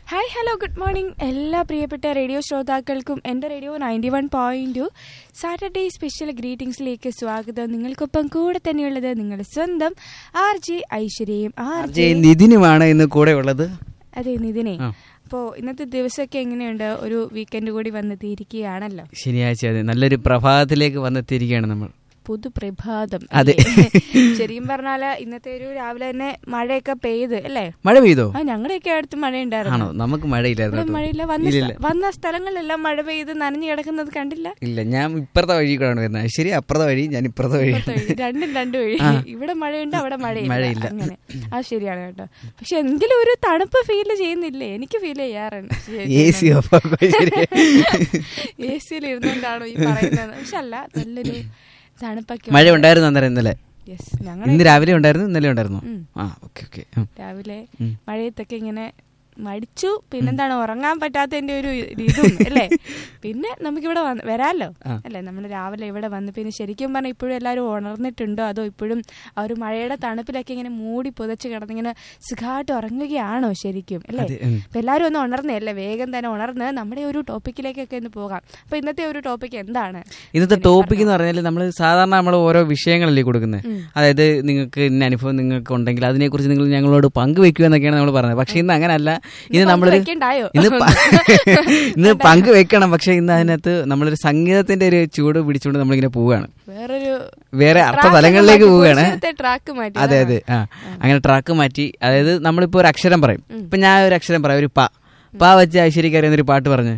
Hi hello good morning എല്ലാ പ്രിയപ്പെട്ട radio ശ്രോതാക്കൾക്കും എൻ്റെ radio ninety one point two Saturday special ഗ്രീറ്റിംഗ്സിലേക്ക് സ്വാഗതം നിങ്ങൾക്കൊപ്പം കൂടെ തന്നെയുള്ളത് നിങ്ങളുടെ സ്വന്തം ആർ ജെ ഐശ്വര്യയും ആർ ജെ നിതിനുമാണ് ഇന്ന് കൂടെ ഉള്ളത് അതെ നിതിനെ ആ. അപ്പോൾ ഇന്നത്തെ ദിവസമൊക്കെ എങ്ങനെയുണ്ട് ഒരു വീക്കെൻഡ് കൂടി വന്നെത്തിയിരിക്കുകയാണല്ലോ ശനിയാഴ്ച അതെ നല്ലൊരു പ്രഭാതത്തിലേക്ക് വന്നെത്തിയിരിക്കുകയാണ് നമ്മൾ പുതുപ്രഭാതം അതെ. അല്ലേ? ശരിക്കും പറഞ്ഞാല് ഇന്നത്തെ ഒരു രാവിലെ തന്നെ മഴയൊക്കെ പെയ്ത് അല്ലേ മഴ പെയ്തോ ആ ഞങ്ങളുടെയൊക്കെ അടുത്ത് മഴയുണ്ടായിരുന്നു ആണോ നമുക്ക് മഴയില്ലായിരുന്നു ഇവിടെ കേട്ടോ. മഴയില്ല വന്ന ഇല്ല, സ്ഥ- ഇല്ല. വന്ന സ്ഥലങ്ങളിലെല്ലാം മഴ പെയ്ത് നനഞ്ഞു കിടക്കുന്നത് കണ്ടില്ല ഇല്ല ഞാൻ ഇപ്പുറത്തെ വഴി കൂടെയാണ് വരുന്നത് ശരി അപ്പുറത്തെ വഴി ഞാൻ ഇപ്പുറത്തെ വഴി ഇപ്പുറത്തെ വഴി. രണ്ടും രണ്ടു വഴി ഇവിടെ മഴയുണ്ട് അവിടെ മഴയില്ല മഴയില്ല. അങ്ങനെ ആ ശരിയാണ് കേട്ടോ പക്ഷെ എങ്കിലും ഒരു തണുപ്പ് ഫീൽ ചെയ്യുന്നില്ലേ എനിക്ക് ഫീൽ ചെയ്യാറുണ്ട് എ സി ഓഫ് എ സിയിൽ ഇരുന്നുകൊണ്ടാണോ ഈ പറയുന്നത് പക്ഷെ അല്ല നല്ലൊരു തണുപ്പൊക്കെ മഴ ഉണ്ടായിരുന്നു അന്നേരം ഇന്നലെ യെസ് ഞങ്ങൾ ഇന്ന് രാവിലെ ഉണ്ടായിരുന്നു ഇന്നലെ ഉണ്ടായിരുന്നു ഉം. ആ ഓക്കെ ഓക്കെ രാവിലെ ഉം. മഴയത്തൊക്കെ ഇങ്ങനെ മടിച്ചു പിന്നെന്താണ് ഉറങ്ങാൻ പറ്റാത്തതിന്റെ ഒരു ഇതും അല്ലേ പിന്നെ നമുക്കിവിടെ വന്ന് വരാലോ ആ. അല്ലേ നമ്മൾ രാവിലെ ഇവിടെ വന്ന് പിന്നെ ശരിക്കും പറഞ്ഞാൽ ഇപ്പോഴും എല്ലാവരും ഉണർന്നിട്ടുണ്ടോ അതോ ഇപ്പോഴും ആ ഒരു മഴയുടെ തണുപ്പിലൊക്കെ ഇങ്ങനെ മൂടി പുതച്ച് കിടന്നിങ്ങനെ സുഖമായിട്ട് ഉറങ്ങുകയാണോ ശരിക്കും അല്ലേ അതെ, ഉം. അപ്പൊ എല്ലാവരും ഒന്ന് ഉണർന്നേ അല്ലേ വേഗം തന്നെ ഉണർന്ന് നമ്മുടെ ഒരു ടോപ്പിക്കിലേക്കൊക്കെ ഒന്ന് പോകാം അപ്പൊ ഇന്നത്തെ ഒരു ടോപ്പിക് എന്താണ് ഇന്നത്തെ ടോപ്പിക് എന്ന് പറഞ്ഞാൽ നമ്മൾ സാധാരണ നമ്മൾ ഓരോ വിഷയങ്ങളല്ലേ കൊടുക്കുന്നത് ഉം. അതായത് നിങ്ങൾക്ക് ഇന്ന അനുഭവം നിങ്ങൾക്ക് ഉണ്ടെങ്കിൽ അതിനെക്കുറിച്ച് നിങ്ങൾ ഞങ്ങളോട് പങ്കുവെക്കുക എന്നൊക്കെയാണ് നമ്മൾ പറഞ്ഞത് പക്ഷെ ഇന്ന് അങ്ങനല്ല ഇന്ന് ഇന്ന് നമ്മളൊരു പങ്കുവെക്കണ്ടായോ? ഇന്ന് പ- ഇന്ന് പങ്കുവെക്കണം പക്ഷെ ഇന്ന് അതിനകത്ത് നമ്മളൊരു സംഗീതത്തിന്റെ ഒരു ചൂട് പിടിച്ചുകൊണ്ട് നമ്മളിങ്ങനെ പോവുകയാണ് വേറൊരു വേറെ അർത്ഥ track തലങ്ങളിലേക്ക് മാറ്റി, പോവുകയാണ് പുരുഷത്തെ track മാറ്റി അതെ അതെ ആ അങ്ങനെ ട്രാക്ക് മാറ്റി അതായത് നമ്മളിപ്പോ ഒരു അക്ഷരം പറയും ഇപ്പൊ ഞാൻ ഒരു അക്ഷരം പറയാം ഒരു പ പ വെച്ച് ഐശ്വര്യക്ക് അറിയുന്ന ഒരു പാട്ട് പറഞ്ഞ്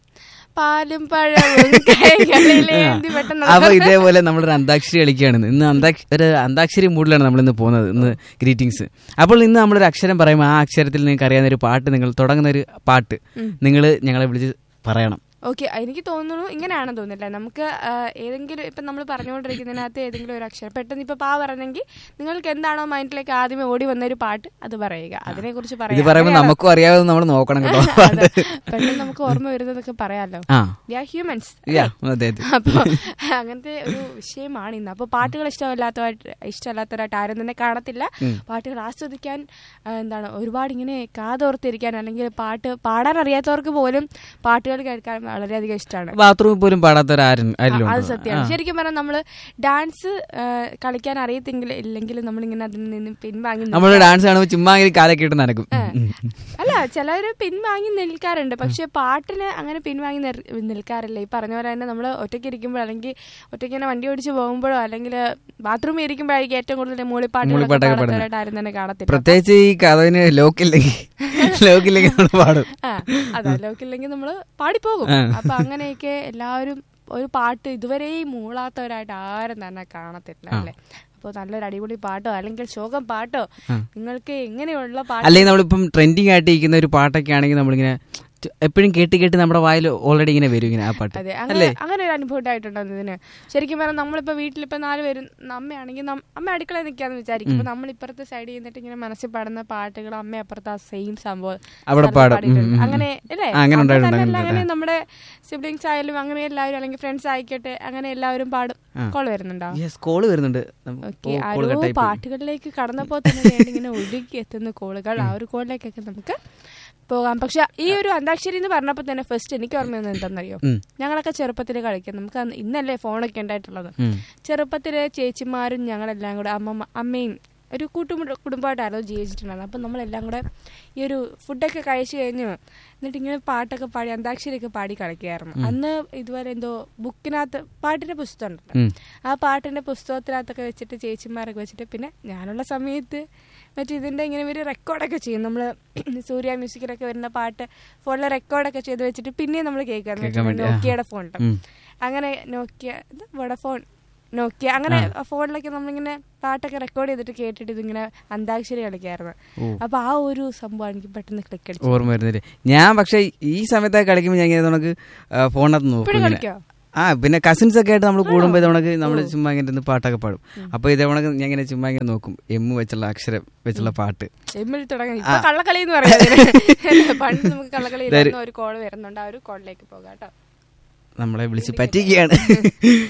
പാലും പഴവും കൈകളിലേന്തി പെട്ടെന്ന് അപ്പൊ ഇതേപോലെ നമ്മളൊരു അന്താക്ഷരി കളിക്കുകയാണ് ഇന്ന്. ഇന്ന് അന്താക്ഷ ഒരു അന്താക്ഷരി മൂഡിലാണ് നമ്മൾ ഇന്ന് പോകുന്നത് ഇന്ന് ഗ്രീറ്റിംഗ്സ് അപ്പോൾ ഇന്ന് നമ്മളൊരു അക്ഷരം പറയുമ്പോൾ ആ അക്ഷരത്തിൽ നിങ്ങൾക്ക് അറിയാവുന്ന ഒരു പാട്ട് നിങ്ങൾ തുടങ്ങുന്ന ഒരു പാട്ട് നിങ്ങൾ ഞങ്ങളെ വിളിച്ച് പറയണം ഓക്കെ എനിക്ക് തോന്നുന്നു ഇങ്ങനെയാണെന്ന് തോന്നുന്നില്ല നമുക്ക് ആ, ഏതെങ്കിലും ഇപ്പം നമ്മൾ പറഞ്ഞുകൊണ്ടിരിക്കുന്നതിനകത്ത് ഏതെങ്കിലും ഒരു അക്ഷരം പെട്ടെന്ന് ഇപ്പൊ പാ പറഞ്ഞെങ്കിൽ നിങ്ങൾക്ക് എന്താണോ മൈൻഡിലേക്ക് ആദ്യമേ ഓടി വന്ന ഒരു പാട്ട് അത് പറയുക അതിനെ കുറിച്ച് ഇത് പറയാം പറയുമ്പോൾ നമുക്കും അറിയാവുന്ന നമ്മൾ നോക്കണം കേട്ടോ അതെ. പെട്ടെന്ന് നമുക്ക് ഓർമ്മ വരുന്നതൊക്കെ പറയാലോ ആ വി ആർ ഹ്യൂമൻസ് യാ അതെ അതെ അപ്പൊ അങ്ങനത്തെ ഒരു വിഷയമാണ് ഇന്ന് അപ്പൊ പാട്ടുകൾ ഇഷ്ടമല്ലാത്തവരായിട്ട് ഇഷ്ടമല്ലാത്തവരായിട്ട് ആരും തന്നെ കാണത്തില്ല പാട്ടുകൾ ആസ്വദിക്കാൻ ആ, എന്താണ് ഒരുപാട് ഇങ്ങനെ കാതോർത്തിരിക്കാൻ അല്ലെങ്കിൽ പാട്ട് പാടാൻ അറിയാത്തവർക്ക് പോലും പാട്ടുകൾ കേൾക്കാൻ വളരെയധികം ഇഷ്ടമാണ് ബാത്റൂമിൽ പോലും പാടാത്തവർ ആരും ആരിലും അത് ഉണ്ടോ? സത്യമാണ് ശരിക്കും പറഞ്ഞാൽ നമ്മള് ഡാൻസ് ആ, കളിക്കാൻ അറിയത്തെങ്കിൽ ഇല്ലെങ്കിൽ നമ്മളിങ്ങനെ അതിൽ നിന്ന് പിൻവാങ്ങി നിൽക്കും. നമ്മള് ഡാൻസ് കാണുമ്പോൾ ചുമ്മാ ഇങ്ങനെ കാലൊക്കെ ഇട്ട് നനക്കും ഉം. അല്ല ചിലര് പിൻവാങ്ങി നിൽക്കാറുണ്ട് പക്ഷെ പാട്ടിന് അങ്ങനെ പിൻവാങ്ങി നിർ- നിൽക്കാറില്ല ഈ പറഞ്ഞ പോലെ തന്നെ നമ്മൾ ഒറ്റയ്ക്ക് ഇരിക്കുമ്പോൾ അല്ലെങ്കിൽ ഒറ്റയ്ക്ക് തന്നെ വണ്ടി ഓടിച്ച് പോകുമ്പോഴോ അല്ലെങ്കിൽ ബാത്റൂമിൽ ഇരിക്കുമ്പോഴായിരിക്കും ഏറ്റവും കൂടുതൽ മൂളിപ്പാട്ടുകളൊക്കെ മൂളിപ്പാട്ടൊക്കെ പാടുന്നവരായിട്ട് ആരും തന്നെ കാണത്തില്ല പ്രത്യേകിച്ച് ഈ കഥവിന് ലോക്കില്ലെങ്കിൽ ലോക്കില്ലെങ്കിൽ നമ്മൾ പാടും ആ അതാ ലോക്കില്ലെങ്കിൽ നമ്മൾ പാടിപ്പോകും അപ്പൊ അങ്ങനെയൊക്കെ എല്ലാവരും ഒരു പാട്ട് ഇതുവരെയും മൂളാത്തവരായിട്ട് ആരും തന്നെ കാണത്തില്ല അല്ലേ അപ്പോൾ നല്ലൊരു അടിപൊളി പാട്ടോ അല്ലെങ്കിൽ ശോകം പാട്ടോ നിങ്ങൾക്ക് എങ്ങനെയുള്ള പാട്ട് അല്ലെങ്കിൽ നമ്മളിപ്പം ട്രെൻഡിങ് ആയിട്ട് ഇരിക്കുന്ന ഒരു പാട്ടൊക്കെ ആണെങ്കിൽ നമ്മളിങ്ങനെ എപ്പോഴും കേട്ട് കേട്ട് നമ്മുടെ വായിൽ ഓൾറെഡി ഇങ്ങനെ വരും ഇങ്ങനെ ആ പാട്ട് അതെ അങ്ങനെ അങ്ങനെ ഒരു അനുഭവം ഉണ്ടായിട്ടുണ്ടോ ഇതിന് ശരിക്കും പറഞ്ഞാൽ നമ്മളിപ്പോ വീട്ടിലിപ്പോ നാല് പേരും അമ്മയാണെങ്കിൽ നം- അമ്മ അടുക്കളയിൽ നിൽക്കാന്ന് വിചാരിക്കും ഇപ്പൊ നമ്മൾ ഇപ്പുറത്തെ സൈഡിൽ നിന്നിട്ട് ഇങ്ങനെ മനസ്സിൽ പാടുന്ന പാട്ടുകൾ അമ്മ അപ്പുറത്ത് ആ സെയിം സംഭവം അവിടെ സ്ഥലത്ത് പാടും. പാടിയിട്ടുണ്ട്. ഉം, ഉം, ഉം. അങ്ങനെ അല്ലേ ആ, അങ്ങനെ അപ്പൊ ഉണ്ടായിട്ടുണ്ട്, തന്നെയല്ല അങ്ങനെ അങ്ങനെ നമ്മുടെ സിബ്ലിങ്സ് ആയാലും അങ്ങനെ എല്ലാവരും അല്ലെങ്കിൽ ഫ്രണ്ട്സ് ആയിക്കോട്ടെ അങ്ങനെ എല്ലാവരും പാടും കോൾ വരുന്നുണ്ടോ യെസ് കോള് വരുന്നുണ്ട് ഓക്കെ കോള് ആരോ കട്ടായി പോയി. പാട്ടുകളിലേക്ക് കടന്നപ്പോൾ തന്നെ വേണ്ടി ഇങ്ങനെ ഒഴുകി എത്തുന്ന കോളുകൾ ആ ഒരു കോളിലേക്കൊക്കെ നമുക്ക് പോകാം പക്ഷെ ഈ ഒരു അന്താക്ഷരി എന്ന് പറഞ്ഞപ്പോൾ തന്നെ ഫസ്റ്റ് എനിക്ക് ഓർമ്മ വന്നത് എന്താണെന്നറിയോ ഉം. ഞങ്ങളൊക്കെ ചെറുപ്പത്തിൽ കളിക്കും നമുക്ക് അന്ന് ഇന്നല്ലേ ഫോണൊക്കെ ഉണ്ടായിട്ടുള്ളത് ഉം. ചെറുപ്പത്തിലെ ചേച്ചിമാരും ഞങ്ങളെല്ലാം കൂടെ അമ്മ അമ്മയും ഒരു കൂട്ടുമുട കുടുംബമായിട്ടായിരുന്നു ജീവിച്ചിട്ടുണ്ടായിരുന്നത് അപ്പം നമ്മളെല്ലാം കൂടെ ഈ ഒരു ഫുഡൊക്കെ കഴിച്ചു കഴിഞ്ഞു എന്നിട്ട് ഇങ്ങനെ പാട്ടൊക്കെ പാടി അന്താക്ഷരിയൊക്കെ പാടി കളിക്കുമായിരുന്നു അന്ന് ഇതുപോലെ എന്തോ ബുക്കിനകത്ത് പാട്ടിന്റെ പുസ്തകം ഉണ്ടല്ലോ ഉം. ആ പാട്ടിന്റെ പുസ്തകത്തിനകത്തൊക്കെ വെച്ചിട്ട് ചേച്ചിമാരൊക്കെ വെച്ചിട്ട് പിന്നെ ഞാനുള്ള സമയത്ത് മറ്റേ ഇതിന്റെ ഇങ്ങനെ ഒരു റെക്കോർഡൊക്കെ ചെയ്യും നമ്മൾ സൂര്യ മ്യൂസിക്കിലൊക്കെ വരുന്ന പാട്ട് ഫോണിൽ റെക്കോർഡൊക്കെ ചെയ്ത് വെച്ചിട്ട് പിന്നെയും നമ്മൾ കേൾക്കാൻ കേൾക്കാറുണ്ട് വേണ്ടി, ആ. നോക്കിയയുടെ ഫോണിൽ ഉം. അങ്ങനെ നോക്കിയ ഇത് വോഡഫോൺ നോക്കിയ അങ്ങനെ ഫോണിലൊക്കെ നമ്മളിങ്ങനെ പാട്ടൊക്കെ റെക്കോർഡ് ചെയ്തിട്ട് കേട്ടിട്ട് ഇതിങ്ങനെ അന്താക്ഷരി കളിക്കായിരുന്നു അപ്പൊ ആ ഒരു സംഭവം എനിക്ക് പെട്ടെന്ന് ക്ലിക്ക് അടിച്ചു ഓർമ്മ വരുന്നില്ലേ ഞാൻ പക്ഷെ ഈ സമയത്തൊക്കെ കളിക്കുമ്പോൾ ഞാൻ ഇങ്ങനെ നമുക്ക് ഫോണിനകത്ത് നോക്കും ഇപ്പോഴും ഇങ്ങനെ. കളിക്കോ ആ പിന്നെ കസിൻസ് ഒക്കെ ആയിട്ട് നമ്മൾ കൂടുമ്പോൾ ഇതവണക്ക് നമ്മൾ ചുമ്മാ ഇങ്ങനെ ഇരുന്ന് പാട്ടൊക്കെ പാടും അപ്പൊ ഇതവണക്ക് ഞാൻ ഇങ്ങനെ ചുമ്മാ ഇങ്ങനെ നോക്കും എം വെച്ചുള്ള അക്ഷരം വെച്ചുള്ള പാട്ട് എമ്മിൽ തുടങ്ങി ഇപ്പൊ കള്ളക്കളി എന്ന് പറയുന്നത് പണ്ട് നമുക്ക് കള്ളക്കളി ഒരു കോള് വരുന്നുണ്ട് ആ ഒരു കോളിലേക്ക് പോകാം കേട്ടോ നമ്മളെ വിളിച്ച് പറ്റിക്കുകയാണ്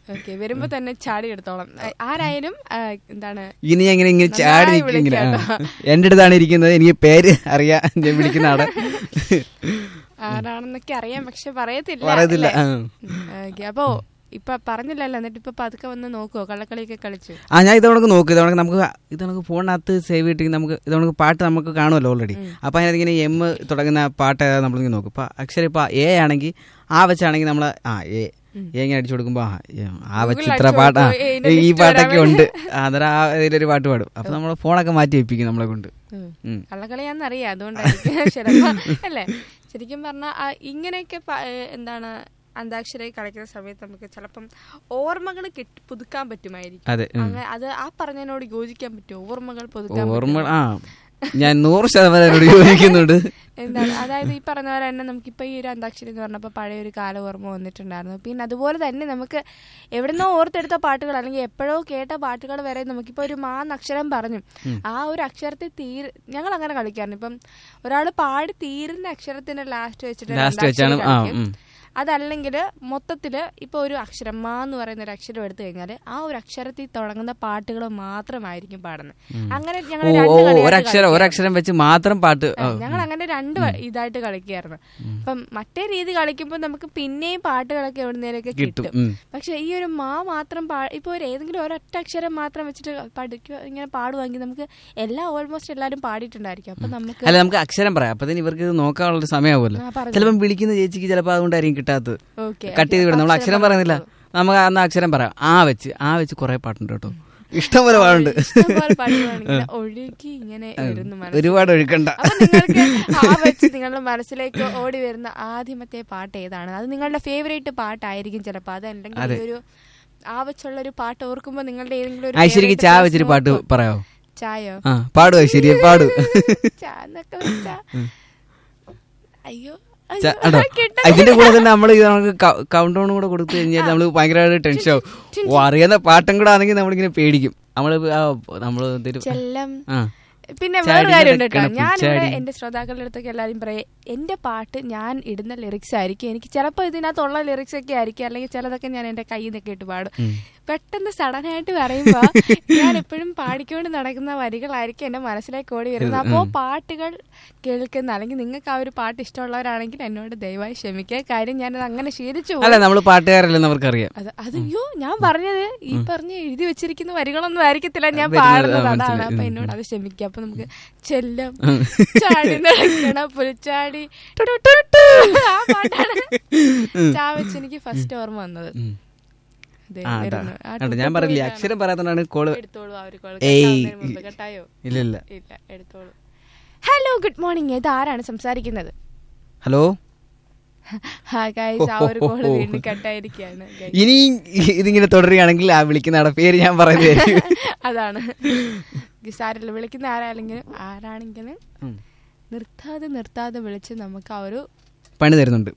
ഓക്കെ വരുമ്പോ തന്നെ ചാടി എടുത്തോളാം ആ, ആരായാലും ആ, എന്താണ് ഇനി ഞാൻ ഇങ്ങനെ ഇങ്ങനെ ചാടി നന്നായി നിൽക്കും ഇങ്ങനെ വിളിക്കാം ആ. എന്റെ അടുത്താണ് ഇരിക്കുന്നത് എനിക്ക് പേര് അറിയാം ഞാൻ വിളിക്കുന്ന ആളെ ആരാണെന്നൊക്കെ അറിയാം പക്ഷെ പറയത്തില്ല പറയത്തില്ല, അല്ലേ? ആ. ഉം, ഓക്കെ അപ്പോ ഇപ്പൊ പറഞ്ഞില്ലല്ലോ എന്നിട്ട് ഇപ്പൊ പതുക്കെ വന്ന് നോക്കുവോ കള്ളക്കളിയൊക്കെ കളിച്ചു ആ ഞാൻ ഇതവണക്ക് നോക്കും ഇതവണക്ക് നമുക്ക് ഇതവണക്ക് ഫോണിനകത്ത് സേവ് ചെയ്തിട്ട് നമുക്ക് ഇതവണക്ക് പാട്ട് നമുക്ക് കാണുമല്ലോ ഓൾറെഡി അപ്പൊ അതിനകത്ത് ഇങ്ങനെ എം തുടങ്ങുന്ന പാട്ട് ഏതാ നമ്മളിങ്ങനെ നോക്കും ഇപ്പൊ അക്ഷരം ഇപ്പൊ എ ആണെങ്കിൽ ആ വെച്ചാണെങ്കിൽ നമ്മൾ ആ എ എ ഇങ്ങനെ അടിച്ചു കൊടുക്കുമ്പോ ആ, ഏ, ആ വെച്ച് Google ഇത്ര അടിച്ച് പാട്ടാ കൊടുക്കുമ്പോ, ഏ, ഇതിന്റെ ഈ list പാട്ടൊക്കെ വരാൻ ഉണ്ട് ആ, അന്നേരം ആ ഇതിലൊരു പാട്ട് പാടും അപ്പൊ നമ്മൾ ഫോണൊക്കെ മാറ്റി വെപ്പിക്കും നമ്മളെ കൊണ്ട് ഉം. ഉം. കള്ളക്കളിയാന്നറിയാം അതുകൊണ്ടായിരിക്കും ചിലപ്പോ അല്ലേ ശരിക്കും പറഞ്ഞാൽ ഇങ്ങനെയൊക്കെ പ- ഏ, എന്താണ് അന്താക്ഷരി കളിക്കുന്ന സമയത്ത് നമുക്ക് ചിലപ്പം ഓർമ്മകൾ കിട്ടി പുതുക്കാൻ പറ്റുമായിരിക്കും അതെ ഉം. അങ്ങനെ അത് ആ പറഞ്ഞതിനോട് യോജിക്കാൻ പറ്റുമോ ഓർമ്മകൾ പുതുക്കാൻ ഓർമ്മ ആ ഞാൻ നൂറ് ശതമാനം എന്നോട് യോജിക്കുന്നുണ്ട് എന്താണ് അതായത് ഈ പറഞ്ഞ പോലെ തന്നെ നമുക്കിപ്പോൾ ഈ ഒരു അന്താക്ഷരി എന്ന് പറഞ്ഞപ്പോൾ പഴയ ഒരു കാല ഓർമ്മ വന്നിട്ടുണ്ടായിരുന്നു പിന്നെ അതുപോലെ തന്നെ നമുക്ക് എവിടുന്നോ ഓർത്തെടുത്ത പാട്ടുകൾ അല്ലെങ്കിൽ എപ്പോഴോ കേട്ട പാട്ടുകൾ വരെ നമുക്കിപ്പോൾ ഒരു മാന്നക്ഷരം പറഞ്ഞു ആ ഒരു അക്ഷരത്തെ തീർ ഞങ്ങൾ അങ്ങനെ കളിക്കാറുണ്ട് ഇപ്പം ഒരാൾ പാടി തീരുന്ന അക്ഷരത്തിന്റെ ലാസ്റ്റ് വെച്ചിട്ട് ഒരു ലാസ്റ്റ് വെച്ചാണ് അന്താക്ഷരി ആ കളിക്കും. ഉം. അതല്ലെങ്കിൽ മൊത്തത്തില് ഇപ്പൊ ഒരു അക്ഷരം മാ എന്ന് പറയുന്ന ഒരു അക്ഷരം എടുത്തു കഴിഞ്ഞാൽ ആ ഒരു അക്ഷരത്തിൽ തുടങ്ങുന്ന പാട്ടുകൾ മാത്രമായിരിക്കും പാടുന്നത് അങ്ങനെ ഞങ്ങൾ ഓ രണ്ട് ഓ കളിയായിട്ട് ഒരക്ഷരം ഒരക്ഷരം വെച്ച് മാത്രം പാട്ട് ആ, ഞങ്ങൾ അങ്ങനെ രണ്ട് വ- ഇതായിട്ട് കളിക്കായിരുന്നു അപ്പം മറ്റേ രീതി കളിക്കുമ്പോൾ നമുക്ക് പിന്നെയും പാട്ടുകളൊക്കെ എവിടുന്നേലൊക്കെ കിട്ടും കിട്ടും ഉം. പക്ഷെ ഈ ഒരു മാ മാത്രം പാ ഇപ്പൊ ഒരു ഏതെങ്കിലും ഒരൊറ്റ അക്ഷരം മാത്രം വെച്ചിട്ട് പഠിക്കുക ഇങ്ങനെ പാടുവാണെങ്കിൽ നമുക്ക് എല്ലാം ഓൾമോസ്റ്റ് എല്ലാവരും പാടിയിട്ടുണ്ടായിരിക്കും അപ്പൊ നമുക്ക് അല്ല നമുക്ക് അക്ഷരം പറയാം അപ്പൊ ഇവർക്ക് ഇത് നോക്കാനുള്ള സമയമാവുമല്ലോ ആ, പറഞ്ഞോ. ചിലപ്പം വിളിക്കുന്ന ചേച്ചിക്ക് ചിലപ്പോൾ അതുകൊണ്ടായിരിക്കും കിട്ടാത്തത് ഓക്കെ കട്ട് ചെയ്ത് വിടും നമ്മൾ അക്ഷരം പറയുന്നില്ല നമുക്ക് അന്ന് അക്ഷരം പറയാം ആ വെച്ച് ആ വെച്ച് കുറെ പാട്ടുണ്ട് കേട്ടോ ഇഷ്ടംപോലെ പാടുണ്ട് ഇഷ്ടംപോലെ പാട്ടുകളാണെങ്കിൽ ഒഴുകി ഇങ്ങനെ ഇരുന്ന് മനസ്സിൽ ഒരുപാട് ഒഴുക്കണ്ട അപ്പൊ നിങ്ങൾക്ക് ആ വെച്ച് നിങ്ങളുടെ മനസ്സിലേക്ക് ഓടി വരുന്ന ആദ്യമത്തെ പാട്ട് ഏതാണ് അത് നിങ്ങളുടെ ഫേവറേറ്റ് പാട്ടായിരിക്കും ചിലപ്പോ അതല്ലെങ്കിൽ ഈ ഒരു ആ വെച്ചുള്ള ഒരു പാട്ട് ഓർക്കുമ്പോ നിങ്ങളുടെ ഏതെങ്കിലും ഒരു ഐശ്വര്യക്ക് favourite ചാ person വെച്ചിട്ട് പാട്ട് ഓർക്കും. പറയാവോ ചായോ ആ പാടു ഐശ്വര്യ പാടു ചാ എന്നൊക്കെ വെച്ചാ അയ്യോ ച- അയ്യോ, കണ്ടോ? കിട്ടുന്നില്ല. ഇതിന്റെ കൂടെ തന്നെ നമ്മൾ നമുക്ക് കൗണ്ട് ഡൗൺ കൂടെ കൊടുത്തു കഴിഞ്ഞാൽ നമ്മൾ ഭയങ്കരമായിട്ട് ടെൻഷൻ ആവും ഓ അറിയാവുന്ന പാട്ടും കൂടെ ആണെങ്കിൽ നമ്മളിങ്ങനെ പേടിക്കും നമ്മള് നമ്മൾ എന്തെങ്കിലും ചെല്ലം ആ പിന്നെ ചാടി വേറൊരു കാര്യം ഉണ്ട് കേട്ടോ നടക്കണം, ഞാൻ ചാടി. എന്റെ ശ്രോതാക്കളുടെ അടുത്തൊക്കെ എല്ലാവരും പറയും എന്റെ പാട്ട് ഞാൻ ഇടുന്ന ലിറിക്സ് ആയിരിക്കും എനിക്ക് ചിലപ്പോൾ ഇതിനകത്തുള്ള ലിറിക്സ് ഒക്കെ ആയിരിക്കും അല്ലെങ്കിൽ ചിലതൊക്കെ ഞാൻ എന്റെ കയ്യിൽ നിന്നൊക്കെ ഇട്ട് പാടും പെട്ടെന്ന് സഡൻ ആയിട്ട് പറയുമ്പോ ഞാൻ എപ്പോഴും പാടിക്കൊണ്ട് നടക്കുന്ന വരികളായിരിക്കും എന്റെ മനസ്സിലേക്ക് ഓടി വരുന്നത് അപ്പോൾ പാട്ടുകൾ കേൾക്കുന്ന അല്ലെങ്കിൽ നിങ്ങൾക്ക് ആ ഒരു പാട്ട് ഇഷ്ടമുള്ളവരാണെങ്കിൽ എന്നോട് ദയവായി ക്ഷമിക്കുക കാര്യം ഞാനത് അങ്ങനെ ശീലിച്ചു പോയി. അല്ല നമ്മൾ പാട്ടുകാരല്ലെന്ന് അവർക്കറിയാം അത് അയ്യോ ഞാൻ പറഞ്ഞത് ഈ പറഞ്ഞ എഴുതി വെച്ചിരിക്കുന്ന വരികളൊന്നും ആയിരിക്കത്തില്ല ഞാൻ വരുന്നത്, പാടുന്നത് ആ, അതാണ് മനസ്സിലായി. അപ്പൊ ഉം, എന്നോട് അത് ക്ഷമിക്കാം അപ്പൊ നമുക്ക് ചെല്ലം ചാടി നടക്കണ പുൽച്ചാടി ടു ടു ടു ടു. ആ പാട്ടാണ് ചാവച്ച് എനിക്ക് ഫസ്റ്റ് ഓർമ്മ വന്നത് ഉം. ദേ ആ, അതാ. വരുന്നു. ആ കണ്ടോ, ടു ഞാൻ ടു പറഞ്ഞില്ലേ പോയിട്ടാണ്. അക്ഷരം പറയാത്തോണ്ടാണ് കോള് എടുത്തോളൂ ആ ഒരു കോൾ ഏയ്. മുമ്പ് കേട്ടായോ ഇല്ല ഇല്ല ഇല്ല എടുത്തോളൂ ഹലോ ഗുഡ് മോർണിംഗ് ഇത് ആരാണ് സംസാരിക്കുന്നത് ഹലോ ഹാ ഗൈസ് ആ ഒരു കോള് വീണ്ടും കട്ടായിരിക്കുകയാണ് guys. ഇനി ഇതിങ്ങനെ തുടരുകയാണെങ്കിൽ ആ വിളിക്കുന്ന ആടെ പേര് ഞാൻ പറയുന്നതായിരിക്കും അതാണ് സാരല്ല വിളിക്കുന്ന ആരാണെങ്കിലും ആരാണെങ്കിലും ഉം. നിർത്താതെ നിർത്താതെ വിളിച്ച് നമുക്ക് ആ ഒരു പണി തരുന്നുണ്ട്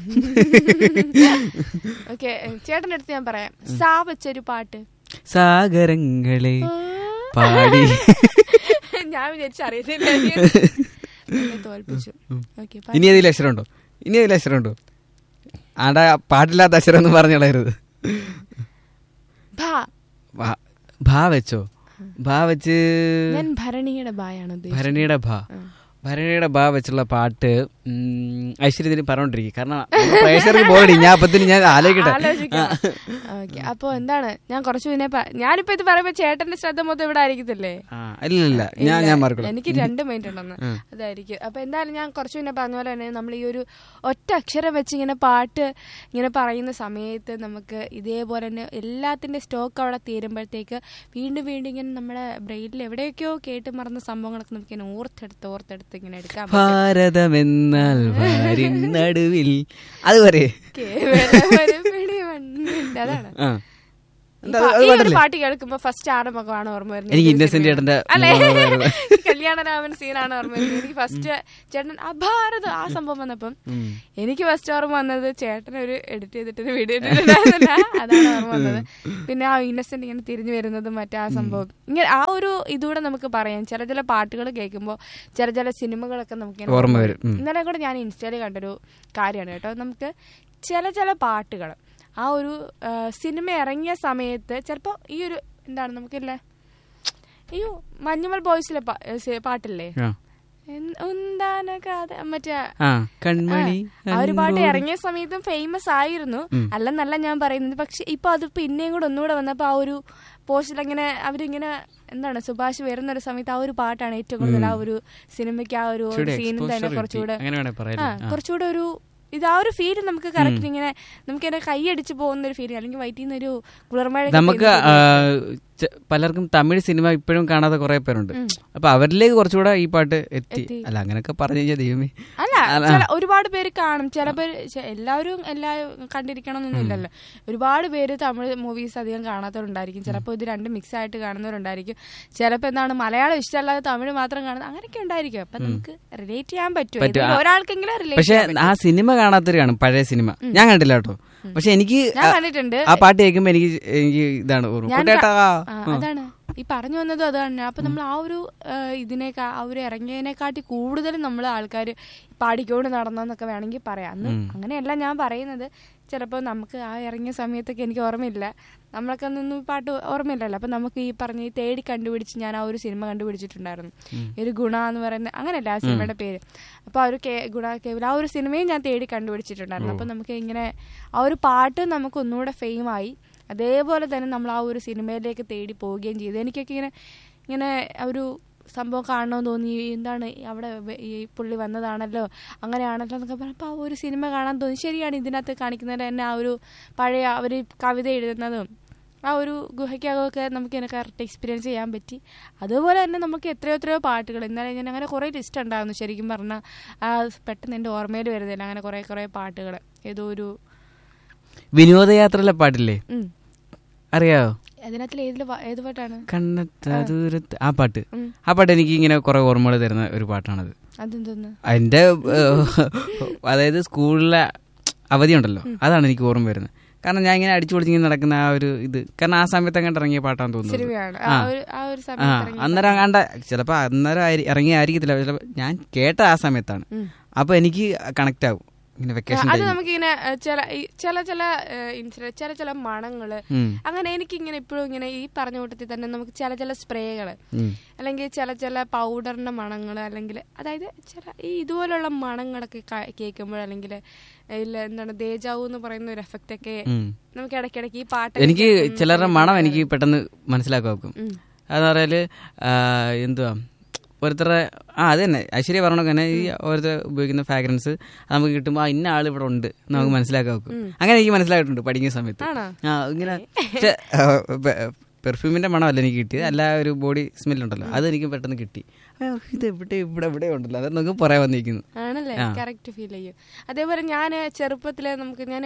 ഓക്കെ ചേട്ടൻ്റെ അടുത്ത് ഞാൻ പറയാം സാ വെച്ചൊരു പാട്ട് സാഗരങ്ങളെ പാടി ഞാൻ വിചാരിച്ചു അറിയത്തില്ല എന്നെ തോൽപ്പിച്ചു ഓക്കെ ഇനി ഏതെങ്കിലും അക്ഷരം ഉണ്ടോ ഇനി ഏതെങ്കിലും അക്ഷരം ഉണ്ടോ ആടാ പാട്ടില്ലാത്ത അക്ഷരം എന്ന് പറഞ്ഞോളരുത് ഭാ ഭാ- ഭാ വെച്ചോ ഭാ വെച്ച് ഞാൻ ഭരണിയുടെ ബായാണ് ഉദ്ദേശിച്ചത് ഭരണിയുടെ ഭാ ഭരണിയുടെ ഭാ വെച്ചുള്ള പാട്ട് ഉം, ഐശ്വര്യത്തിന് പറഞ്ഞോണ്ടിരിക്കും കാരണം പ്രേക്ഷകർക്ക് ബോഡി ഞാൻ അപ്പത്തിന് ഞാൻ ആലോചിക്കട്ടെ ആലോചിക്കാം ഓക്കെ അപ്പൊ എന്താണ് ഞാൻ കുറച്ചു മുന്നേ പ- ഞാനിപ്പോ ഇത് പറയുമ്പോ ചേട്ടന്റെ ശ്രദ്ധ മൊത്തം ഇവിടെ ആയിരിക്കത്തില്ലേ ആ ഇല്ല ഇല്ല ഞാൻ ഇല്ല, ഞാൻ മറക്കണം എനിക്ക് രണ്ട് മൈൻഡ് ഉണ്ടെന്ന് അതായിരിക്കും അപ്പൊ എന്തായാലും ഞാൻ കുറച്ചു മുന്നേ പറഞ്ഞ പോലെ തന്നെ നമ്മൾ ഈ ഒരു ഒറ്റ അക്ഷരം വെച്ച് ഇങ്ങനെ പാട്ട് ഇങ്ങനെ പറയുന്ന സമയത്ത് നമുക്ക് ഇതേപോലെ തന്നെ എല്ലാത്തിന്റെ സ്റ്റോക്ക് അവിടെ തീരുമ്പോഴത്തേക്ക് വീണ്ടും വീണ്ടും ഇങ്ങനെ നമ്മുടെ ബ്രെയിനിൽ എവിടെയൊക്കെയോ കേട്ട് മറന്ന സംഭവങ്ങളൊക്കെ നമുക്ക് ഇങ്ങനെ ഓർത്തെടുത്ത് ഓർത്തെടുത്ത് ഇങ്ങനെ എടുക്കാൻ പറ്റും ഭാരതമെന്നാൽ വാരിൻ നടുവിൽ അതുവരെ കേവലം ഒരു പിടി മണ്ണിന്റെ അതാണ് ആ ഈ എന്താ, പാ- അത് ഈ ഒരു പാട്ടല്ലേ? പാട്ട് കേൾക്കുമ്പോ ഫസ്റ്റ് ആരുടെ മുഖമാണ് ഓർമ്മ വരുന്നത് എനിക്ക് ഏതൊരു ഇന്നസെന്റ് സിനിമയാണ്? ചേട്ടന്റെ അല്ലേ മുഖമാണ് ഓർമ്മ വരുന്നത്. കല്യാണരാമൻ സീനാണ് ഓർമ്മ വരുന്നത് എനിക്ക് ഫസ്റ്റ് ചേട്ടൻ അഭാരത് ആ സംഭവം വന്നപ്പം ഉം. എനിക്ക് ഫസ്റ്റ് ഓർമ്മ വന്നത് ചേട്ടൻ ഒരു എഡിറ്റ് ചെയ്തിട്ട് വീഡിയോ ഇട്ടിട്ടുണ്ടായിരുന്നില്ല അതാണ് ഓർമ്മ വന്നത് പിന്നെ ആ ഇന്നസെന്റ് ഇങ്ങനെ തിരിഞ്ഞു വരുന്നതും മറ്റേ ആ സംഭവം ഇങ്ങനെ ആ ഒരു ഇതൂടെ നമുക്ക് പറയാം ചില ചില പാട്ടുകൾ കേൾക്കുമ്പോൾ ചില ചില സിനിമകളൊക്കെ നമുക്ക് ഇങ്ങനെ ഓർമ്മ വരും. ഉം. ഇന്നലെ കൂടെ ഞാൻ ഇൻസ്റ്റയിൽ കണ്ടൊരു കാര്യമാണ് കേട്ടോ നമുക്ക് ചില ചില പാട്ടുകൾ ആ ഒരു ആ, സിനിമ ഇറങ്ങിയ സമയത്ത് ചിലപ്പോൾ ഈ ഒരു എന്താണ് നമുക്കില്ലേ ഈ മഞ്ഞുമൽ ബോയ്സിലെ പാ- ഏ, സി- പാട്ടില്ലേ ആ. എന്ത്- എന്താണ് കഥ മറ്റേ ആ കൺമണി ആ ഒരു പാട്ട് ഇറങ്ങിയ സമയത്തും ഫേമസ് ആയിരുന്നു അല്ലെന്നല്ല ഞാൻ പറയുന്നത് പക്ഷെ ഇപ്പൊ അത് പിന്നെയും കൂടെ ഒന്നുകൂടെ വന്നപ്പോ ആ ഒരു പോസ്റ്റിൽ അങ്ങനെ അവരിങ്ങനെ എന്താണ് സുഭാഷ് വരുന്ന ഒരു സമയത്ത് ആ ഒരു പാട്ടാണ് ഏറ്റവും കൂടുതൽ ആ ഒരു സിനിമയ്ക്ക് ആ ഒരു കുറച്ചുകൂടെ സീനും തന്നെ exposure കുറച്ചുകൂടെ കിട്ടി. അങ്ങനെ വേണേ പറയാം ആ കുറച്ചുകൂടെ ഒരു ഇത് ആ ഒരു ഫീൽ നമുക്ക് കറക്റ്റ് ഇങ്ങനെ നമുക്ക് എന്നെ കൈയടിച്ച് പോകുന്ന ഒരു ഫീൽ അല്ലെങ്കിൽ വയറ്റിൽ നിന്ന് ഒരു കുളിർമഴ നമുക്ക് ആ, ച- പലർക്കും തമിഴ് സിനിമ ഇപ്പോഴും കാണാതെ കുറെ പേരുണ്ട് അപ്പൊ അവരിലേക്ക് കുറച്ചുകൂടെ ഈ പാട്ട് എത്തി എത്തി. അല്ല അങ്ങനെയൊക്കെ പറഞ്ഞു കഴിഞ്ഞാൽ ദൈവമേ അല്ല ചില ഒരുപാട് പേര് കാണും ചില പേര് ചെ- എല്ലാവരും എല്ലാ കണ്ടിരിക്കണം എന്നൊന്നും ഇല്ലല്ലോ ഒരുപാട് പേര് തമിഴ് മൂവീസ് അധികം കാണാത്തവരുണ്ടായിരിക്കും ചിലപ്പോൾ ഇത് രണ്ടും മിക്സ് ആയിട്ട് കാണുന്നവരുണ്ടായിരിക്കും ചിലപ്പോൾ എന്താണ് മലയാളം ഇഷ്ടമല്ലാതെ തമിഴ് മാത്രം കാണുന്നത് അങ്ങനെയൊക്കെ ഉണ്ടായിരിക്കും അപ്പൊ നമുക്ക് റിലേറ്റ് ചെയ്യാൻ പറ്റും പറ്റും. ഏതെങ്കിലും ഒരാൾക്കെങ്കിലും റിലേറ്റ് പക്ഷെ ആ സിനിമ കാണാത്തവര് കാണും പഴയ സിനിമ ഞാൻ കണ്ടില്ല കേട്ടോ പക്ഷെ എനിക്ക് ഞാൻ ആ- കണ്ടിട്ടുണ്ട് ആ പാട്ട് കേൾക്കുമ്പോ എനിക്ക് എനിക്ക് ഇതാണ് ഓർമ്മ ഞാൻ കുട്ടേട്ടാ ആ, അതാണ് ഈ പറഞ്ഞു വന്നതും അതാണ് അപ്പൊ നമ്മൾ ആ ഒരു ആ, ഇതിനേക്കാ ആ ഒരു ഇറങ്ങിയതിനെക്കാട്ടി കൂടുതലും നമ്മൾ ആൾക്കാർ പാടിക്കൊണ്ട് നടന്നെന്നൊക്കെ വേണമെങ്കിൽ പറയാം അന്ന് അങ്ങനെയല്ല ഞാൻ പറയുന്നത് ചിലപ്പോൾ നമുക്ക് ആ ഇറങ്ങിയ സമയത്തൊക്കെ എനിക്ക് ഓർമ്മയില്ല നമ്മളൊക്കെ അന്നൊന്നും പാട്ട് ഓർമ്മയില്ലല്ലോ അപ്പൊ നമുക്ക് ഈ പറഞ്ഞ ഈ തേടി കണ്ടുപിടിച്ച് ഞാൻ ആ ഒരു സിനിമ കണ്ടുപിടിച്ചിട്ടുണ്ടായിരുന്നു ഈ ഒരു ഗുണ എന്ന് പറയുന്ന അങ്ങനെയല്ല ആ സിനിമയുടെ പേര് അപ്പൊ ആ ഒരു കേ ഗുണ കേവൽ ആ ഒരു സിനിമയും ഞാൻ തേടി കണ്ടുപിടിച്ചിട്ടുണ്ടായിരുന്നു അപ്പൊ നമുക്ക് ഇങ്ങനെ ആ ഒരു പാട്ട് നമുക്ക് ഒന്നുകൂടെ ഫെയിമായി അതേപോലെ തന്നെ നമ്മൾ ആ ഒരു സിനിമയിലേക്ക് തേടി പോവുകയും ചെയ്തു എനിക്കൊക്കെ ഇങ്ങനെ ഇങ്ങനെ ആ ഒരു സംഭവം കാണണമെന്ന് തോന്നി എന്താണ് അവിടെ വെ- ഈ പുള്ളി വന്നതാണല്ലോ അങ്ങനെയാണല്ലോ എന്നൊക്കെ പറഞ്ഞപ്പോൾ ആ ഒരു സിനിമ കാണാൻ തോന്നി ശരിയാണ് ഇതിനകത്ത് കാണിക്കുന്നത് തന്നെ ആ ഒരു പഴയ അവർ കവിത എഴുതുന്നതും ആ ഒരു ഗുഹയ്ക്കകമൊക്കെ നമുക്ക് ഇങ്ങനെ കറക്റ്റ് എക്സ്പീരിയൻസ് ചെയ്യാൻ പറ്റി അതുപോലെ തന്നെ നമുക്ക് എത്രയോ എത്രയോ പാട്ടുകൾ ഇന്നലെ ഞാൻ അങ്ങനെ കുറേ ലിസ്റ്റ് ഉണ്ടായിരുന്നു ശരിക്കും പറഞ്ഞാൽ ആ പെട്ടെന്ന് എൻ്റെ ഓർമ്മയിൽ വരുന്നില്ല അങ്ങനെ കുറേ കുറേ പാട്ടുകൾ ഏതോ ഒരു വിനോദയാത്രയിലെ പാട്ടില്ലേ ഉം. അറിയാവോ അതിനകത്തിൽ ഏതിൽ ഏത് പാട്ടാണ് കണ്ണത്ത ദൂരത്ത് ആ പാട്ട് ഉം. ആ പാട്ട് എനിക്ക് ഇങ്ങനെ കുറെ ഓർമ്മകൾ തരുന്ന ഒരു പാട്ടാണത് അതെന്തോന്ന് അതിന്റെ ഏഹ്, അതായത് സ്കൂളിലെ അവധി ഉണ്ടല്ലോ അതാണ് എനിക്ക് ഓർമ്മ വരുന്നത് കാരണം ഞാൻ ഇങ്ങനെ അടിച്ചു പൊളിച്ചിങ്ങനെ നടക്കുന്ന ആ ഒരു ഇത് കാരണം ആ സമയത്ത് അങ്ങോട്ട് ഇറങ്ങിയ പാട്ടാന്ന് തോന്നുന്നു സിനിമയാണ് ആ. ആ ഒരു ആ ഒരു ആ സമയത്ത് ഇറങ്ങിയ അന്നേരം കണ്ട ചിലപ്പോ അന്നേരം ആയിരി- ഇറങ്ങിയായിരിക്കത്തില്ല ചിലപ്പോ ഞാൻ കേട്ട ആ സമയത്താണ് ഉം. അപ്പൊ എനിക്ക് കണക്ട് ആവും ഇങ്ങനെ വെക്കേഷൻ അത് നമുക്കിങ്ങനെ ഏ, ചില ഈ ചില ചില ഇൻസിഡന്റ് ചില ചില മണങ്ങള് അങ്ങനെ എനിക്കിങ്ങനെ ഇപ്പോഴും ഇങ്ങനെ ഈ പറഞ്ഞ കൂട്ടത്തിൽ തന്നെ നമുക്ക് ചില ചില സ്പ്രേകള് അല്ലെങ്കിൽ ചില ചില പൗഡറിന്റെ മണങ്ങൾ അല്ലെങ്കിൽ അതായത് ചില ഈ ഇതുപോലുള്ള മണങ്ങളൊക്കെ കേൾക്കുമ്പോൾ അല്ലെങ്കിൽ ഇല്ല എന്താണ് ദേജാവു എന്ന് പറയുന്ന ഒരു എഫക്റ്റ് ഒക്കെ നമുക്ക് ഇടയ്ക്കിടയ്ക്ക് ഈ പാട്ട് എനിക്ക് ചിലരുടെ മണം എനിക്ക് പെട്ടെന്ന് മനസ്സിലാക്കാൻ വെക്കും അതെന്ന് പറഞ്ഞാല് ആ, എന്തുവാ ഓരോരുത്തരുടെ ആ അത് തന്നെ ഐശ്വര്യ പറഞ്ഞ തന്നെ ഈ ഓരോരുത്തർ ഉപയോഗിക്കുന്ന ഫ്രാഗ്രൻസ് നമുക്ക് കിട്ടുമ്പോൾ ആ ഇന്ന ആൾ ഇവിടെ ഉണ്ട് എന്ന് നമുക്ക് മനസ്സിലാക്കാൻ വെക്കും അങ്ങനെ എനിക്ക് മനസ്സിലായിട്ടുണ്ട് പഠിക്കുന്ന സമയത്ത് ആണോ? ആ ഇങ്ങനെ പക്ഷെ പെർഫ്യൂമിന്റെ മണമല്ല എനിക്ക് കിട്ടിയത് അല്ല ഒരു ബോഡി സ്മെല്ലുണ്ടല്ലോ അത് എനിക്ക് പെട്ടെന്ന് കിട്ടി ആ, ഇത് ഇവിടെ ഇവിടെ ഇവിടെ ഉണ്ടല്ലോ അത് നമുക്ക് പറയാൻ വന്നിരിക്കുന്നു ആണല്ലേ ആ. കറക്റ്റ് ഫീൽ ചെയ്യും അതേപോലെ ഞാൻ ചെറുപ്പത്തില് നമുക്ക് ഞാൻ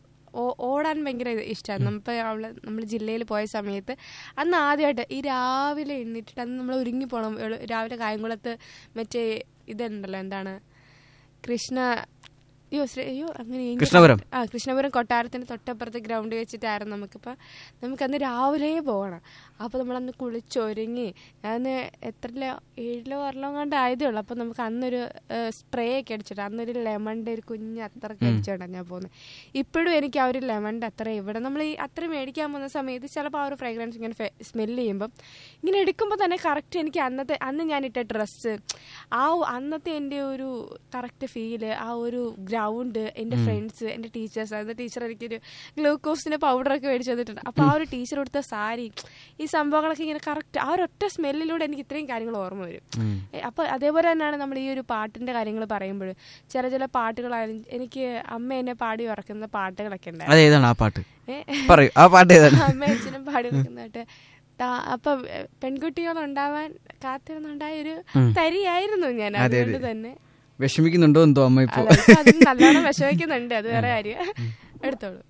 ഓടാൻ ഭയങ്കര ഇഷ്ടമാണ് നമുക്ക് അവള് നമ്മൾ ജില്ലയിൽ പോയ സമയത്ത് അന്ന് ആദ്യമായിട്ട് ഈ രാവിലെ എണ്ണീറ്റിട്ട് അന്ന് നമ്മൾ ഒരുങ്ങി പോകണം എളു- രാവിലെ കായംകുളത്ത് മറ്റേ ഇതുണ്ടല്ലോ എന്താണ് കൃഷ്ണ അയ്യോ ശ്രീ അയ്യോ അങ്ങനെ എനിക്ക് കൃഷ്ണപുരം. ആ കൃഷ്ണപുരം കൊട്ടാരത്തിന് തൊട്ടപ്പുറത്ത് ഗ്രൗണ്ട് വെച്ചിട്ടായിരുന്നു നമുക്കിപ്പോൾ നമുക്കന്ന് രാവിലെ പോകണം അപ്പോൾ നമ്മളന്ന് കുളിച്ചൊരുങ്ങി ഞാൻ എത്രയിലോ ഏഴിലോ ആറിലോ കണ്ട് ആയതേ ഉള്ളൂ അപ്പോൾ നമുക്ക് അന്നൊരു സ്പ്രേ ഒക്കെ അടിച്ചിട്ട് അന്നൊരു ലെമണിൻ്റെ ഒരു കുഞ്ഞ് അത്രയ്ക്ക് അടിച്ചോണ്ടാണ് ഞാൻ പോകുന്നത് ഇപ്പോഴും എനിക്ക് ആ ഒരു ലെമണിൻ്റെ അത്ര ഇവിടെ നമ്മൾ ഈ അത്ര മേടിക്കാൻ പോകുന്ന സമയത്ത് ചിലപ്പോൾ ആ ഒരു ഫ്രാഗ്രൻസ് ഇങ്ങനെ സ്മെല്ല് ചെയ്യുമ്പം ഇങ്ങനെ എടുക്കുമ്പോൾ തന്നെ കറക്റ്റ് എനിക്ക് അന്നത്തെ അന്ന് ഞാൻ ഇട്ട ഡ്രസ്സ് ആ ഒ- അന്നത്തെ എൻ്റെ ഒരു കറക്റ്റ് ഫീല് ആ ഒരു ഗ്രൗണ്ട് എൻ്റെ ഫ്രണ്ട്സ് എൻ്റെ ടീച്ചേഴ്സ് അതായത് ടീച്ചർ എനിക്കൊരു ഗ്ലൂക്കോസിൻ്റെ പൗഡറൊക്കെ മേടിച്ച് തന്നിട്ടുണ്ട് അപ്പോൾ ആ ഒരു ടീച്ചർ കൊടുത്ത സാരി ഈ സംഭവങ്ങളൊക്കെ ഇങ്ങനെ കറക്റ്റ് ആ ഒരു ഒറ്റ സ്മെല്ലിലൂടെ എനിക്ക് ഇത്രയും കാര്യങ്ങൾ ഓർമ്മ വരും ഏ, അപ്പോൾ അതേപോലെ തന്നെയാണ് നമ്മൾ ഈ ഒരു പാട്ടിൻ്റെ കാര്യങ്ങൾ പറയുമ്പോൾ ചില ചില പാട്ടുകളായാലും എനിക്ക് അമ്മ എന്നെ പാടി ഉറക്കുന്ന പാട്ടുകളൊക്കെ ഉണ്ടായിരുന്നു അത് ഏതാണ് ആ പാട്ട് ഏ? പറയൂ ആ പാട്ട് ഏതാണ് അമ്മ അച്ഛനും പാടി വെക്കുന്നതായിട്ട് അപ്പൊ എ, പെൺകുട്ടികൾ ഉണ്ടാവാൻ കാത്തിരുന്നുണ്ടായ ഒരു തരിയായിരുന്നു ഞാൻ അതെ, അതുകൊണ്ട് അതെ. തന്നെ വിഷമിക്കുന്നുണ്ടോ എന്തോ അമ്മ ഇപ്പൊ അല്ല, ഇപ്പൊ അതിന് നല്ലോണം വിഷമിക്കുന്നുണ്ട് അത് വേറെ കാര്യം എടുത്തോളൂ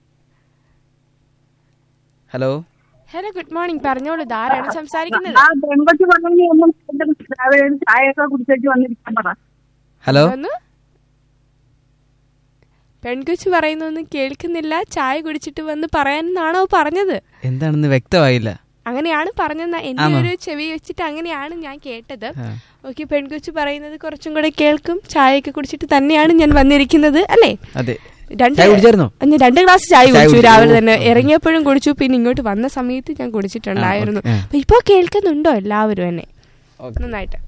ഹലോ ഹലോ ഗുഡ് മോർണിംഗ് പറഞ്ഞോളൂ ധാരാളം സംസാരിക്കുന്നത് ആ പെൺകൊച്ചു പറഞ്ഞെങ്കിൽ ഒന്നും രാവിലെ ഒരു ചായയൊക്കെ കുടിച്ചിട്ട് വന്നിരിക്കാൻ പറ ഹലോ ഒന്ന് പെൺകുച്ചു പറയുന്നൊന്നും കേൾക്കുന്നില്ല ചായ കുടിച്ചിട്ട് വന്ന് പറയാനെന്നാണോ പറഞ്ഞത് എന്താണെന്ന് വ്യക്തമായില്ല അങ്ങനെയാണ് പറഞ്ഞത് എന്റെ ആണോ? ഒരു ചെവി വെച്ചിട്ട് അങ്ങനെയാണ് ഞാൻ കേട്ടത് ആ. ഓക്കെ പെൺകൊച്ചു പറയുന്നത് കുറച്ചും കൂടെ കേൾക്കും ചായയൊക്കെ കുടിച്ചിട്ട് തന്നെയാണ് ഞാൻ വന്നിരിക്കുന്നത് അല്ലേ അതെ രണ്ട് ചായ കുടിച്ചായിരുന്നോ? ഞാൻ രണ്ട് ഗ്ലാസ് ചായ ചായ കുടിച്ചു കുടിച്ചു. രാവിലെ ഓ, തന്നെ ഓ. ഇറങ്ങിയപ്പോഴും കുടിച്ചു പിന്നെ ഇങ്ങോട്ട് വന്ന സമയത്ത് ഞാൻ കുടിച്ചിട്ടുണ്ടായിരുന്നു ആ, ഓക്കേ. അപ്പൊ ഇപ്പൊ കേൾക്കുന്നുണ്ടോ എല്ലാവരും എന്നെ ഓക്കേ. നന്നായിട്ട്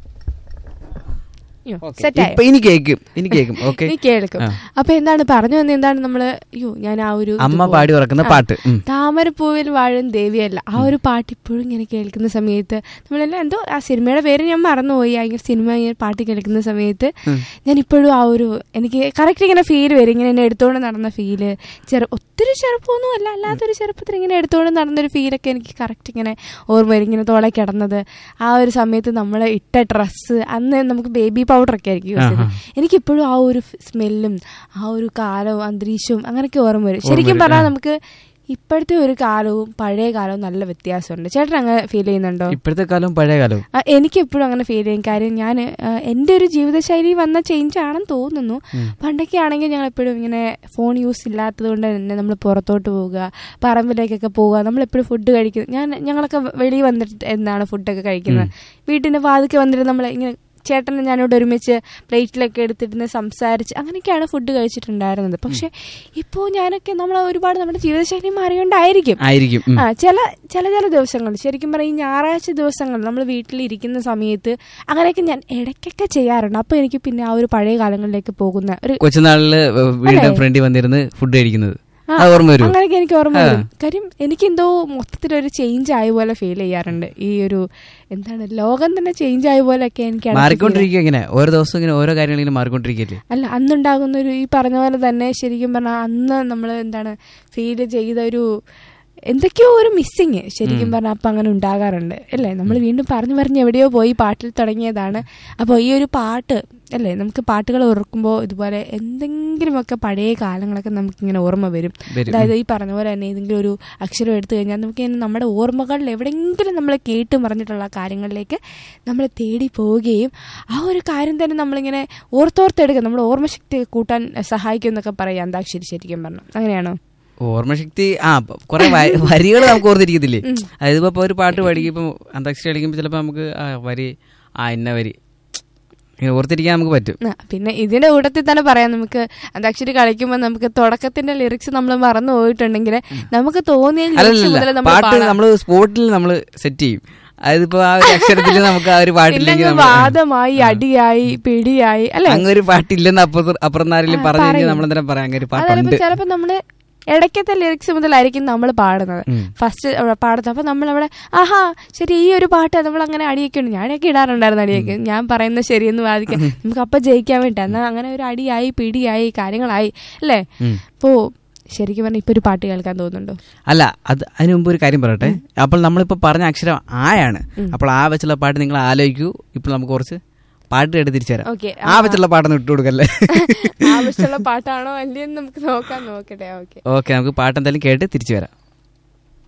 അയ്യോ, ഓക്കേ. set ആയോ? ഇപ്പൊ ഇനി കേക്കും ഇനി കേക്കും ഓക്കെ നീ കേൾക്കും ആ. അപ്പൊ എന്താണ് പറഞ്ഞു വന്ന എന്താണ് നമ്മള് അയ്യോ ഞാൻ ആ ഒരു അമ്മ ഇതുപോലെ- പാടി ഉറക്കുന്ന ആ, പാട്ട് ഉം. താമരപ്പൂവിൽ വാഴും ദേവിയല്ല ആ ഒരു പാട്ട് ഇപ്പോഴും ഇങ്ങനെ കേൾക്കുന്ന സമയത്ത് നമ്മളെല്ലാം എന്തോ ആ സിനിമയുടെ പേര് ഞാൻ മറന്നുപോയി ആ ഇങ്ങനെ സിനിമ ഇങ്ങനെ പാട്ട് കേൾക്കുന്ന സമയത്ത് ഞാൻ ഇപ്പോഴും ആ ഒരു എനിക്ക് കറക്റ്റ് ഇങ്ങനെ ഫീൽ വരും ഇങ്ങനെ എന്നെ എടുത്തോണ്ട് നടന്ന ഫീല് ചെറു ഒത്തിരി ചെറുപ്പമൊന്നും അല്ല അല്ലാത്തൊരു ചെറുപ്പത്തിൽ ഇങ്ങനെ എടുത്തോണ്ട് നടന്നൊരു ഫീലൊക്കെ എനിക്ക് കറക്റ്റ് ഇങ്ങനെ ഓർമ്മ വരും ഇങ്ങനെ തോളെ കിടന്നത് ആ ഒരു സമയത്ത് നമ്മൾ ഇട്ട ഡ്രസ്സ് അന്ന് നമുക്ക് ബേബി പൗഡർ ഒക്കെ ആയിരിക്കും യൂസ് ചെയ്യുന്നത് എനിക്കിപ്പോഴും ആ ഒരു സ്മെല്ലും ആ ഒരു കാലവും അന്തരീക്ഷവും അങ്ങനെയൊക്കെ ഓർമ്മ വരും ശരിക്കും വരും, പറഞ്ഞാൽ ആ. നമുക്ക് ഇപ്പോഴത്തെ ഒരു കാലവും പഴയ കാലവും നല്ല വ്യത്യാസമുണ്ട് ചേട്ടൻ അങ്ങനെ ഫീൽ ചെയ്യുന്നുണ്ടോ ഇപ്പോഴത്തെ കാലവും പഴയ കാലവും ആ, എനിക്കെപ്പോഴും അങ്ങനെ ഫീൽ ചെയ്യും കാര്യം ഞാൻ എൻ്റെ ഒരു ജീവിതശൈലി വന്ന ചേഞ്ച് ആണെന്ന് തോന്നുന്നു പണ്ടൊക്കെ ആണെങ്കിൽ ഞങ്ങൾ എപ്പോഴും ഇങ്ങനെ ഫോൺ യൂസ് ഇല്ലാത്തത് കൊണ്ട് തന്നെ നമ്മൾ പുറത്തോട്ട് പോവുക പറമ്പിലേക്കൊക്കെ പോവുക നമ്മളെപ്പോഴും ഫുഡ് കഴിക്കുന്നത് ഞാൻ ഞങ്ങളൊക്കെ വെളിയിൽ വന്നിട്ട് എന്നാണ് ഫുഡൊക്കെ കഴിക്കുന്നത് വീട്ടിൻ്റെ വാതിക്കെ വന്നിട്ട് നമ്മൾ ഇങ്ങനെ ചേട്ടനും ഞാനോട് ഒരുമിച്ച് പ്ലേറ്റിലൊക്കെ എടുത്തിരുന്ന് സംസാരിച്ച് അങ്ങനെയൊക്കെയാണ് ഫുഡ് കഴിച്ചിട്ടുണ്ടായിരുന്നത് പക്ഷെ ഇപ്പോൾ ഞാനൊക്കെ നമ്മൾ ഒരുപാട് നമ്മുടെ ജീവിതശൈലി മാറിയോണ്ടായിരിക്കും ആയിരിക്കും ഉം. ആ ചില ചില ചില ദിവസങ്ങൾ ശരിക്കും പറയും ഈ ഞായറാഴ്ച ദിവസങ്ങൾ നമ്മൾ വീട്ടിലിരിക്കുന്ന സമയത്ത് അങ്ങനെയൊക്കെ ഞാൻ ഇടയ്ക്കൊക്കെ ചെയ്യാറുണ്ട് അപ്പൊ എനിക്ക് പിന്നെ ആ ഒരു പഴയ കാലങ്ങളിലേക്ക് പോകുന്ന ഒരു കൊച്ചുനാളില് വീടിന്റെ അല്ലേ? ഫ്രണ്ടിൽ വന്നിരുന്ന് ഫുഡ് കഴിക്കുന്നത് ആ, അത് ഓർമ്മ വരും അങ്ങനെയൊക്കെ എനിക്ക് ഓർമ്മ ആ. വരും കാര്യം എനിക്കെന്തോ മൊത്തത്തിലൊരു ചേഞ്ച് ആയ പോലെ ഫീൽ ചെയ്യാറുണ്ട് ഈ ഒരു എന്താണ് ലോകം തന്നെ ചേഞ്ച് ആയ പോലെയൊക്കെ എനിക്ക് ഇടയ്ക്ക് feel മാറിക്കൊണ്ടിരിക്കുക ഇങ്ങനെ ഓരോ ദിവസം ഇങ്ങനെ ഓരോ കാര്യങ്ങൾ ഇങ്ങനെ മാറിക്കൊണ്ടിരിക്കല്ലേ അല്ല അന്നുണ്ടാകുന്ന ഒരു ഈ പറഞ്ഞ പോലെ തന്നെ ശരിക്കും പറഞ്ഞാൽ അന്ന് നമ്മൾ എന്താണ് ഫീൽ ചെയ്ത ഒരു എന്തൊക്കെയോ ഒരു മിസ്സിങ് ശരിക്കും പറഞ്ഞാൽ അപ്പം അങ്ങനെ ഉണ്ടാകാറുണ്ട് അല്ലേ നമ്മൾ വീണ്ടും പറഞ്ഞു പറഞ്ഞ് എവിടെയോ പോയി പാട്ടിൽ തുടങ്ങിയതാണ് അപ്പോൾ ഈ ഒരു പാട്ട് അല്ലേ നമുക്ക് പാട്ടുകൾ ഓർക്കുമ്പോൾ ഇതുപോലെ എന്തെങ്കിലുമൊക്കെ പഴയ കാലങ്ങളൊക്കെ നമുക്കിങ്ങനെ ഓർമ്മ വരും വരും. അതായത് ഈ പറഞ്ഞ പോലെ തന്നെ ഏതെങ്കിലും ഒരു അക്ഷരം എടുത്തു കഴിഞ്ഞാൽ നമുക്ക് ഇങ്ങനെ നമ്മുടെ ഓർമ്മകളിൽ എവിടെയെങ്കിലും നമ്മൾ കേട്ട് മറിഞ്ഞിട്ടുള്ള കാര്യങ്ങളിലേക്ക് നമ്മൾ തേടി പോവുകയും ആ ഒരു കാര്യം തന്നെ നമ്മളിങ്ങനെ ഓർത്തോർത്തെടുക്കുക നമ്മുടെ ഓർമ്മശക്തി കൂട്ടാൻ സഹായിക്കും എന്നൊക്കെ പറയാം അന്താക്ഷരി ശരിക്കും പറഞ്ഞു അങ്ങനെയാണോ ഓർമ്മശക്തി ആ കുറെ വരികൾ നമുക്ക് ഓർത്തിരിക്കത്തില്ലേ അതായത് ഇപ്പൊ ഒരു പാട്ട് പഠിക്കും ഇപ്പൊ അന്താക്ഷരി കളിക്കുമ്പോൾ ചിലപ്പോൾ നമുക്ക് ആ വരി ആ ഇന്ന വരി ഇങ്ങനെ ഓർത്തിരിക്കാൻ നമുക്ക് പറ്റും ആ, പിന്നെ ഇതിന്റെ കൂട്ടത്തിൽ തന്നെ പറയാം നമുക്ക് അന്താക്ഷരി കളിക്കുമ്പോൾ നമുക്ക് തുടക്കത്തിന്റെ ലിറിക്സ് നമ്മൾ മറന്നു പോയിട്ടുണ്ടെങ്കിൽ നമുക്ക് തോന്നിയ lyrics അല്ലല്ല മുതൽ നമ്മൾ പാട്ട് പാടാം. നമ്മൾ സ്പോട്ടിൽ നമ്മൾ സെറ്റ് ചെയ്യും അതായത് ഇപ്പൊ ആ ഒരു അക്ഷരത്തിൽ നമുക്ക് ആ ഒരു പാട്ടില്ലെങ്കിൽ ഇല്ലെങ്കിൽ നമ്മൾ വാദമായി അടിയായി പിടിയായി അല്ലെ അങ്ങ് ഒരു പാട്ടില്ലെന്ന് അപ്പുറത്ത് അപ്പുറം ആരെങ്കിലും ആ, പറഞ്ഞു കഴിഞ്ഞാൽ പറയും. നമ്മളെന്താ പറയാം അങ്ങനെ ഒരു അതായത് പാട്ടുണ്ട് ചിലപ്പോ നമ്മള് ഇടയ്ക്കത്തെ ലിറിക്സ് മുതലായിരിക്കും നമ്മൾ പാടുന്നത് ഉം. ഫസ്റ്റ് പാടുന്നത് അപ്പൊ നമ്മളവിടെ ആഹാ ശരി ഈ ഒരു പാട്ട് നമ്മൾ അങ്ങനെ അടിയൊക്കെ ഉണ്ട് ഞാനൊക്കെ ഇടാറുണ്ടായിരുന്നു അടിയൊക്കെ ഞാൻ പറയുന്നത് ശരിയെന്ന് വാദിക്കാം നമുക്ക് അപ്പൊ ജയിക്കാൻ വേണ്ടി എന്നാൽ അങ്ങനെ ഒരു അടിയായി പിടിയായി കാര്യങ്ങളായി അല്ലേ ഉം. അപ്പോ ശരിക്കും പറഞ്ഞാൽ ഇപ്പൊ ഒരു പാട്ട് കേൾക്കാൻ തോന്നുന്നുണ്ടോ അല്ല അത് അതിന് മുമ്പ് ഒരു കാര്യം പറയട്ടെ അപ്പോൾ നമ്മളിപ്പോ പറഞ്ഞ അക്ഷരം ആയാണ് അപ്പോൾ ആ വെച്ചുള്ള പാട്ട് നിങ്ങൾ ആലോചിക്കൂ ഇപ്പോൾ നമുക്ക് കുറച്ച് പാട്ട് കേട്ട് തിരിച്ചു തരാം ഓക്കെ ആ വെച്ചുള്ള പാട്ടൊന്നും ഇട്ട് കൊടുക്കല്ലേ ആവശ്യമുള്ള പാട്ടാണോ അല്ലയെന്ന് നമുക്ക് നോക്കാൻ നോക്കട്ടെ ഓക്കെ ഓക്കെ നമുക്ക് പാട്ട് എന്തായാലും കേട്ട് തിരിച്ചു വരാം